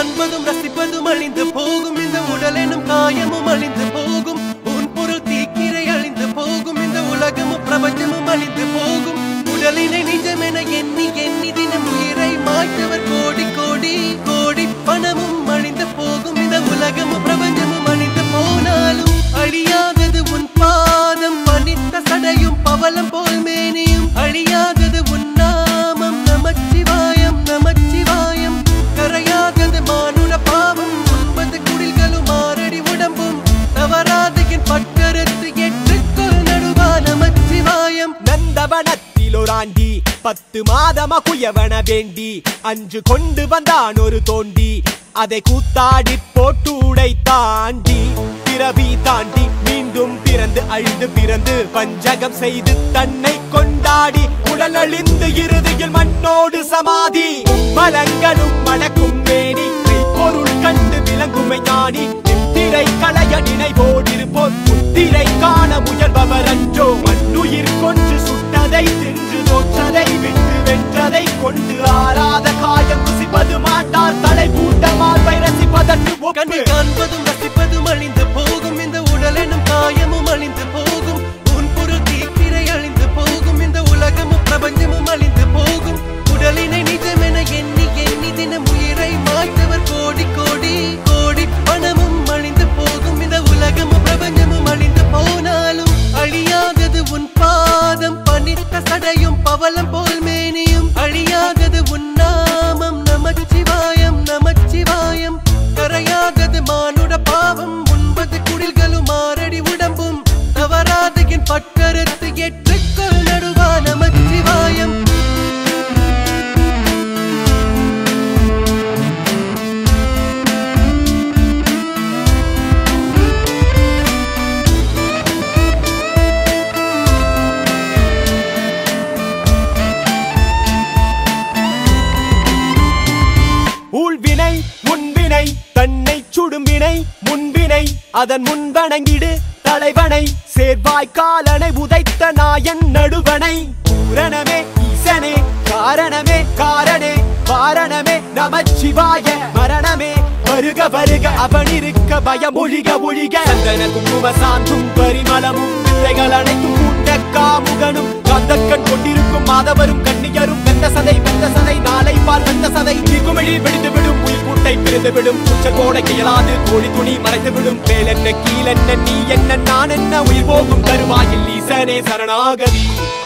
காண்பதும் ரசிப்பதும் அழிந்து போகும் இந்த உடல் எனும் காயமும் அழிந்து போகும் உன் பொருள் தீக்கிரை அழிந்து போகும் இந்த உலகமும் பிரபஞ்சமும் அழிந்து போகும் உடலினை நிஜமென எண்ணி எண்ணி தினம் உயிரை மாய்த்தவர் கோடி கோடி கோடி பணமும் அழிந்து போகும் இந்த உலகமும் பிரபஞ்சமும் அழிந்து போனாலும் அழியாதது உன் பாதம் பனித்த சடையும் பவளம் போல் மேனியும் அழியாதது உன் நாமம் நமச்சிவாயம் நமச்சிவாயம் கரையாதது மானுட பாவம் ஒன்பது குடில்களும் ஆறடி உடம்பும் தவறாத என் பட்டரத்து எட்டுக்கொள் நடுவா நமச்சிவாயம் நந்தவனத்தில் ஒரு பத்து மாதமா குயவன வேண்டி அஞ்சு கொண்டு வந்தான் ஒரு தோண்டி அதை கூத்தாடி போட்டு உடை தாண்டி பிறவி தாண்டி மீண்டும் பிறந்து அழிந்து பிறந்து பஞ்சகம் செய்து தன்னை கொண்டாடி உடல் அழிந்து இறுதியில் மண்ணோடு சமாதி மலங்களும் மணக்கும் மேனி பொருள் கண்டு விளங்குமை ஞானி திரை களைய நினைவோடிருப்போர் முத்திரை காண முயல்பவர் அன்றோ மண்ணுயிர் கொன்று சுட்டதை தின்று தோற்றதை விட்டு வென்றதை கொண்டு ஆறாத காயம் ருசிப்பது மாட்டார் தலை பூட்ட மார்பை ரசிப்பதற்கு ஒப்பு கண்ணில் காண்பதும் ரசிப்பதும் அழிந்து போகும் இந்த உடல் எனும் காயமும் அழிந்து போகும் உன் பொருள் தீக்கிரை அழிந்து போகும் இந்த உலகமும் பிரபஞ்சமும் அழிந்து போகும் உடலினை நிஜமென எண்ணி எண்ணி தினம் உயிரை மாய்த்தவர் கோடி கோடி கோடி பணமும் அழிந்து போகும் இந்த உலகமும் பிரபஞ்சமும் அழிந்து போனாலும் அழியாதது உன் பாதம் பனித்த சடையும் பவளம் போல் மேனியும் அழியாதது உன் நாமம் நமச்சிவாயம் நமச்சிவாயம் கரையாதது மானுட பாவம் ஒன்பது குடில்களும் ஆறடி உடம்பும் தவறாத என் பட்டரத்து எட்டுக்கள் நடுவா நமச்சிவாயம் ஊழ்வினை முன்வினை தன்னை சுடும்பினை முன்வினை அதன் முன்வணங்கிடு தலைவனை சேர்வாய் காலனை உதைத்த நாயன் நடுவனை பூரணமே ஈசனே காரணமே காரணே வாரணமே நமச்சிவாய மரணமே வருக வருக அவனிருக்க பயம் ஒழிக ஒழிக சந்தன குங்கும சாந்தும் பரிமளமும் வித்தைகள் அனைத்தும் கூட்ட காமுகனும் கந்தக்கண் கொண்டிருக்கும் மாதவரும் கண்ணியரும் வெந்த சதை வெந்த சதை நாளை பால் வெந்த சதை குமிழி வெடித்து விடும் உயிர் கூட்டை பிரிந்து விடும் உச்ச கோடை இயலாது கோழி துணி மறைத்து விடும் மேலென்ன கீழென்ன நீ என்ன நான் என்ன உயிர் போகும் தருவாயில் ஈசனே சரணாகதி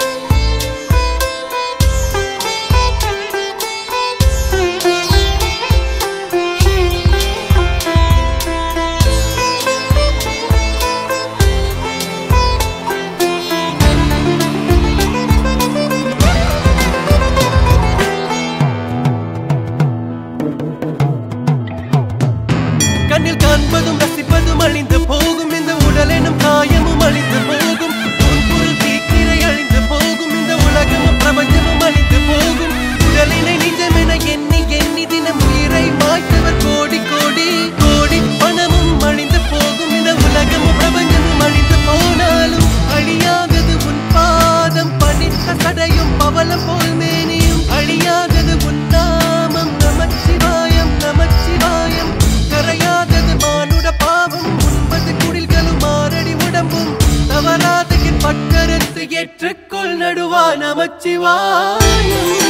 கண்ணில் காண்பதும் ரசிப்பதும் அழிந்து போகும் இந்த உடல் எனும் காயமும் அழிந்து போகும் உன் பொருள் தீக்கிரை அழிந்து போகும் இந்த உலகமும் பிரபஞ்சமும் அழிந்து போகும் உடலினை நிஜமென எண்ணி எண்ணி தினம் உயிரை மாய்த்தவர் கோடி கோடி கோடி பணமும் அழிந்து போகும் இந்த உலகமும் பிரபஞ்சமும் அழிந்து போனாலும் அழியாதது உன் பாதம் பனித்த சடையும் பவளம் போல் மேனியும் அழியாதது உன் நாமம் நமச்சிவாயம் நமச்சிவாயம் கரையாதது மானுட பாவம் ஒன்பது குடில்களும் ஆறடி உடம்பும் தவறாத என் பட்டரத்து ஏற்றுக்கொள் நடுவா நமச்சிவாயம்